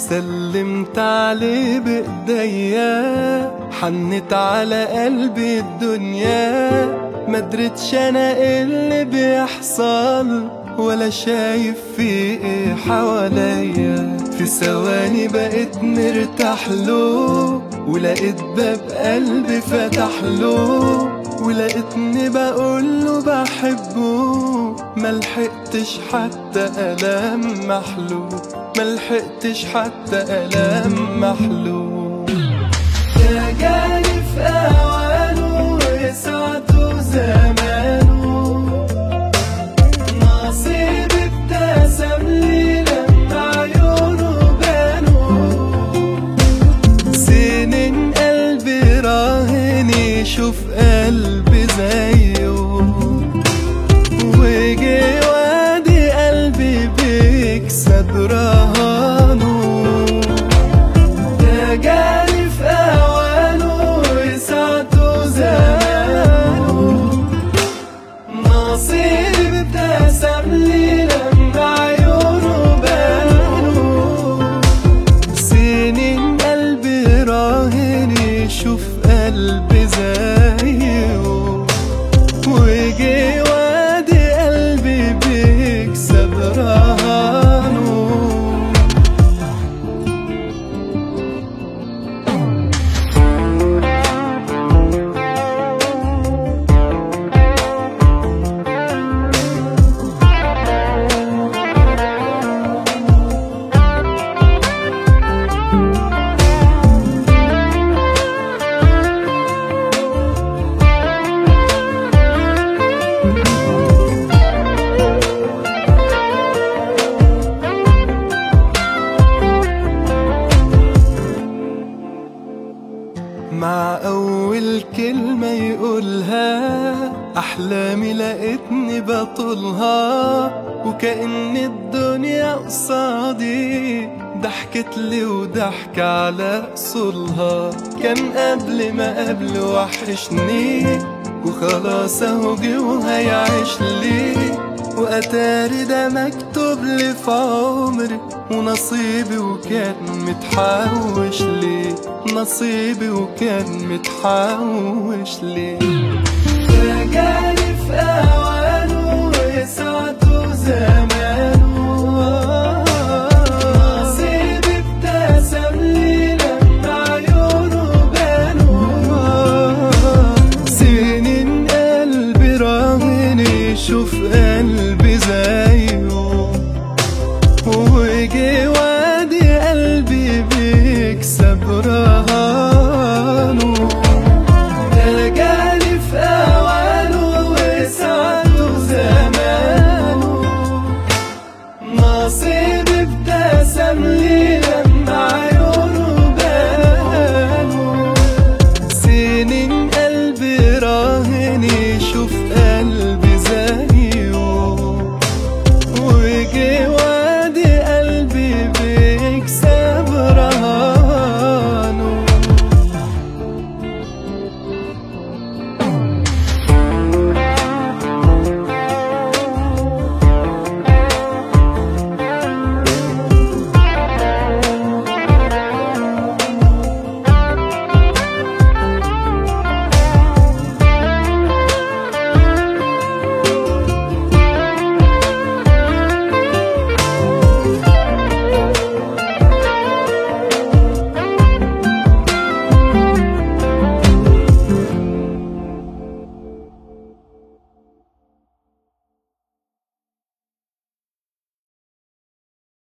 سلمت عليه بايديا حنت على قلبي الدنيا مدرتش انا إيه اللي بيحصل ولا شايف في ايه حواليا في ثواني بقيت مرتاح له ولقيت باب قلبي فتح له ولقيتني بقول له بحبه ملحقتش حتى ألام محلو ملحقتش حتى ألام محلو يا جاي في أوانه وسعته زمانه نصيبي ابتسم لي لما عيونه بانوا سنين قلبي راهن يشوف قلبي زيه وجي وادي قلبي بيكسب رهانه ده جالي في اوانه وسعته زمانه نصيبي ابتسم لي لما عيونه بانوا سنين قلبي راهن يشوف قلبي زيه ويجي وادي قلبي بيكسب رهانه مع أول كلمة يقولها أحلامي لقيتني بطولها وكأن الدنيا قصادي ضحكت لي وضحك على أصولها كان قبل ما قبل وحشني وخلاص اهو جه وهيعيش لي واتاري ده مكتوب لي في عمري ونصيبي وكان متحوش لي نصيبي وكان متحوش لي فجالي في أوان